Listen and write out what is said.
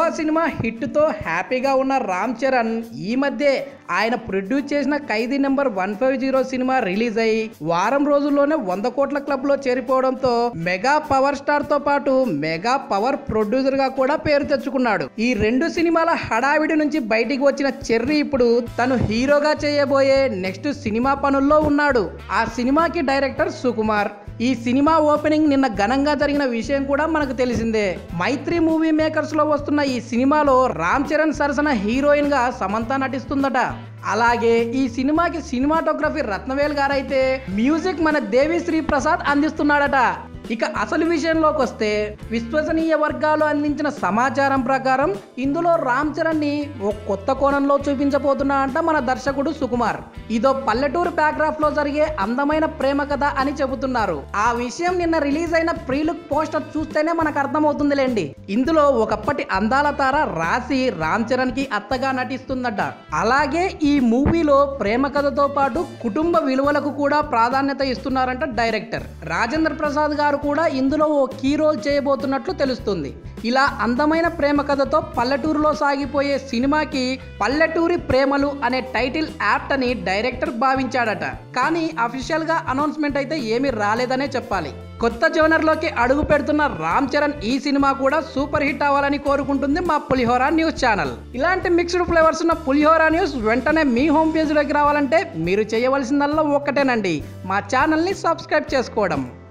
ధ్రువ cinema హిట్తో హ్యాపీగా ఉన్న రామ్ చరణ్ ఈ మధ్య ఆయన ప్రొడ్యూస్ చేసిన ఖైదీ నెంబర్ వన్ ఫైవ్ జీరో సినిమా రిలీజ్ అయ్యి వారం రోజుల్లోనే వంద కోట్ల క్లబ్ లో చేరిపోవడంతో మెగా పవర్ స్టార్ తో పాటు మెగా పవర్ ప్రొడ్యూసర్ గా కూడా పేరు తెచ్చుకున్నాడు ఈ రెండు సినిమాల హడావిడి నుంచి బయటికి వచ్చిన చెర్రీ ఇప్పుడు తను హీరోగా చేయబోయే నెక్స్ట్ సినిమా పనుల్లో ఉన్నాడు ఆ సినిమాకి డైరెక్టర్ సుకుమార్ ఈ సినిమా ఓపెనింగ్ నిన్న ఘనంగా జరిగిన విషయం కూడా మనకు తెలిసిందే మైత్రి మూవీ మేకర్స్ లో వస్తున్న ఈ సినిమాలో రామ్ చరణ్ సరసన హీరోయిన్ గా సమంత నటిస్తుందట అలాగే ఈ సినిమాకి సినిమాటోగ్రఫీ రత్నవేల్ గారైతే మ్యూజిక్ మన దేవి శ్రీ ప్రసాద్ అందిస్తున్నాడట ఇక అసలు విషయంలోకి వస్తే విశ్వసనీయ వర్గాలు అందించిన సమాచారం ప్రకారం ఇందులో రామ్ చరణ్ ని ఓ కొత్త కోణంలో చూపించబోతున్నా అంట మన దర్శకుడు సుకుమార్ ఇదో పల్లెటూరు బ్యాక్గ్రాఫ్ లో జరిగే అందమైన ప్రేమ కథ అని చెబుతున్నారు ఆ విషయం నిన్న రిలీజ్ అయిన ప్రీలుక్ పోస్టర్ చూస్తేనే మనకు అర్థమవుతుందిలేండి ఇందులో ఒకప్పటి అందాల తార రాసి రామ్ చరణ్ కి అత్తగా నటిస్తుందట అలాగే ఈ మూవీలో ప్రేమ కథతో పాటు కుటుంబ విలువలకు కూడా ప్రాధాన్యత ఇస్తున్నారంట డైరెక్టర్ రాజేంద్ర ప్రసాద్ గారు కూడా ఇందులో ఓ కీ రోల్ చేయబోతున్నట్లు తెలుస్తుంది ఇలా అందమైన ప్రేమ కథతో పల్లెటూరులో సాగిపోయే సినిమాకి పల్లెటూరి ప్రేమలు అనే టైటిల్ యాప్ట్ అని డైరెక్టర్ భావించాడట కానీ అఫీషియల్ గా అనౌన్స్మెంట్ అయితే ఏమీ రాలేదనే చెప్పాలి కొత్త జోనర్లోకి అడుగు పెడుతున్న రామ్ చరణ్ ఈ సినిమా కూడా సూపర్ హిట్ అవ్వాలని కోరుకుంటుంది మా పులిహోర న్యూస్ ఛానల్ ఇలాంటి మిక్స్డ్ ఫ్లేవర్స్ ఉన్న పులిహోర న్యూస్ వెంటనే మీ హోమ్ పేజ్లోకి రావాలంటే మీరు చేయవలసిందల్లా ఒక్కటేనండి మా ఛానల్ని సబ్స్క్రైబ్ చేసుకోవడం